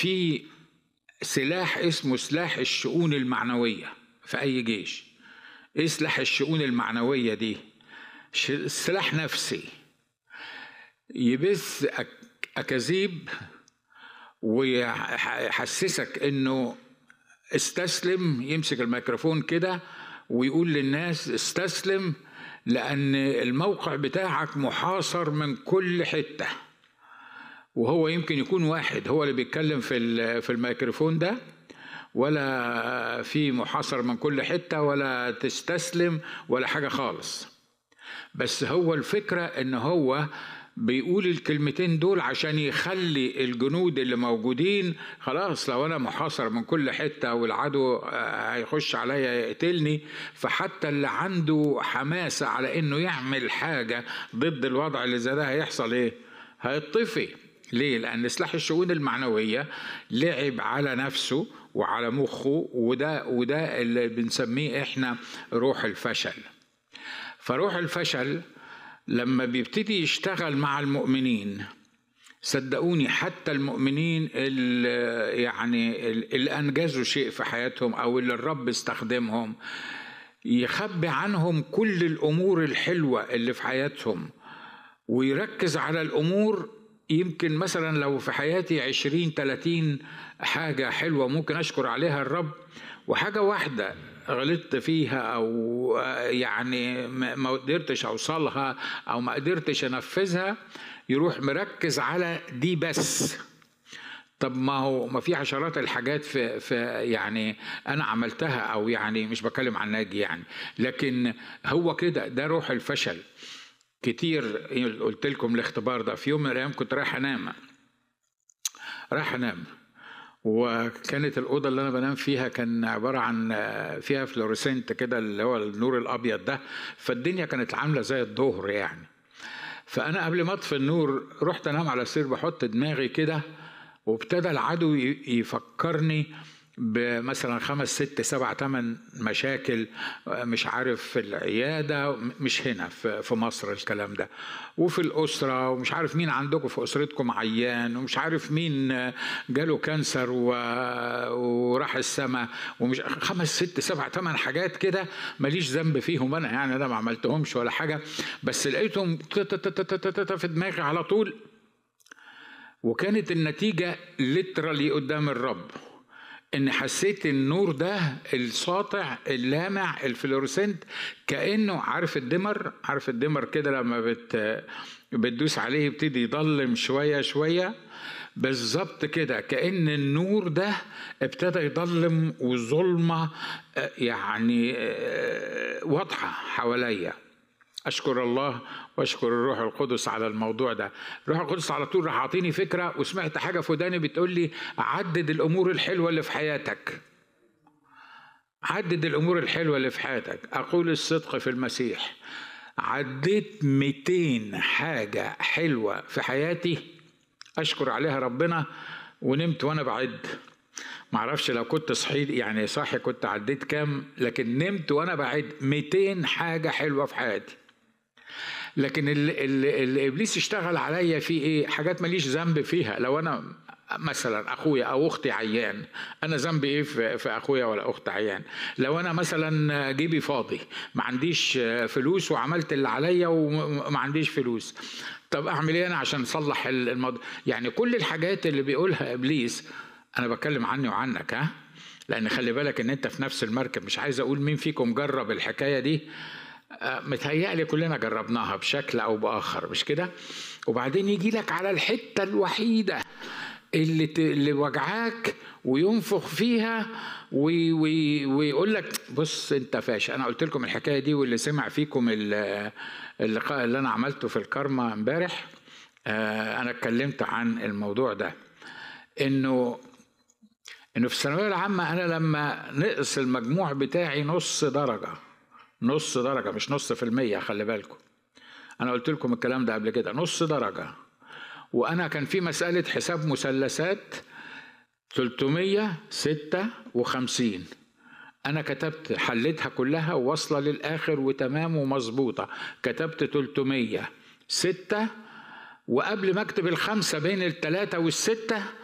في سلاح اسمه سلاح الشؤون المعنوية في أي جيش إيه سلاح الشؤون المعنوية دي سلاح نفسي يبث أكاذيب ويحسسك إنه استسلم يمسك الميكروفون كده ويقول للناس استسلم لأن الموقع بتاعك محاصر من كل حتة وهو يمكن يكون واحد هو اللي بيتكلم في في الميكروفون ده ولا في محاصر من كل حته ولا تستسلم ولا حاجه خالص بس هو الفكره ان هو بيقول الكلمتين دول عشان يخلي الجنود اللي موجودين خلاص لو انا محاصر من كل حته والعدو هيخش عليا يقتلني فحتى اللي عنده حماسه على انه يعمل حاجه ضد الوضع اللي زي ده هيحصل ايه؟ هيطفي ليه؟ لأن سلاح الشؤون المعنوية لعب على نفسه وعلى مخه وده وده اللي بنسميه احنا روح الفشل. فروح الفشل لما بيبتدي يشتغل مع المؤمنين صدقوني حتى المؤمنين اللي يعني اللي انجزوا شيء في حياتهم او اللي الرب استخدمهم يخبي عنهم كل الامور الحلوه اللي في حياتهم ويركز على الامور يمكن مثلا لو في حياتي عشرين تلاتين حاجة حلوة ممكن أشكر عليها الرب وحاجة واحدة غلطت فيها أو يعني ما قدرتش أوصلها أو ما قدرتش أنفذها يروح مركز على دي بس طب ما هو ما في عشرات الحاجات في, في يعني انا عملتها او يعني مش بتكلم عن ناجي يعني لكن هو كده ده روح الفشل كتير قلت لكم الاختبار ده في يوم من الايام كنت رايح انام رايح انام وكانت الاوضه اللي انا بنام فيها كان عباره عن فيها فلوريسنت كده اللي هو النور الابيض ده فالدنيا كانت عامله زي الظهر يعني فانا قبل ما اطفي النور رحت انام على السرير بحط دماغي كده وابتدى العدو يفكرني بمثلا خمس ست سبع ثمان مشاكل مش عارف في العيادة مش هنا في مصر الكلام ده وفي الأسرة ومش عارف مين عندكم في أسرتكم عيان ومش عارف مين جاله كانسر وراح السماء ومش خمس ست سبع ثمان حاجات كده ماليش ذنب فيهم أنا يعني أنا ما عملتهمش ولا حاجة بس لقيتهم في دماغي على طول وكانت النتيجة ليترالي قدام الرب ان حسيت النور ده الساطع اللامع الفلورسنت كانه عارف الدمر عارف الدمر كده لما بت بتدوس عليه يبتدي يضلم شويه شويه بالظبط كده كأن النور ده ابتدى يضلم وظلمة يعني واضحة حواليا أشكر الله وأشكر الروح القدس على الموضوع ده الروح القدس على طول راح أعطيني فكرة وسمعت حاجة في وداني بتقول لي عدد الأمور الحلوة اللي في حياتك عدد الأمور الحلوة اللي في حياتك أقول الصدق في المسيح عديت 200 حاجة حلوة في حياتي أشكر عليها ربنا ونمت وأنا بعد معرفش لو كنت صحيت يعني صاحي كنت عديت كام لكن نمت وأنا بعد 200 حاجة حلوة في حياتي لكن اللي, اللي, اللي ابليس اشتغل عليا في ايه حاجات ماليش ذنب فيها لو انا مثلا اخويا او اختي عيان انا ذنبي ايه في, في اخويا ولا اخت عيان لو انا مثلا جيبي فاضي ما عنديش فلوس وعملت اللي عليا وما عنديش فلوس طب اعمل ايه انا عشان اصلح الموضوع يعني كل الحاجات اللي بيقولها ابليس انا بتكلم عني وعنك ها لان خلي بالك ان انت في نفس المركب مش عايز اقول مين فيكم جرب الحكايه دي متهيألي كلنا جربناها بشكل او باخر مش كده وبعدين يجي لك على الحته الوحيده اللي ت... اللي وجعاك وينفخ فيها وي... وي... ويقول لك بص انت فاشل انا قلت لكم الحكايه دي واللي سمع فيكم اللقاء اللي انا عملته في الكارما امبارح آه انا اتكلمت عن الموضوع ده انه انه في الثانويه العامه انا لما نقص المجموع بتاعي نص درجه نص درجه مش نص في الميه خلي بالكم انا قلت لكم الكلام ده قبل كده نص درجه وانا كان في مساله حساب مثلثات 356 انا كتبت حليتها كلها واصله للاخر وتمام ومظبوطه كتبت 300 ستة وقبل ما اكتب الخمسه بين الثلاثه والسته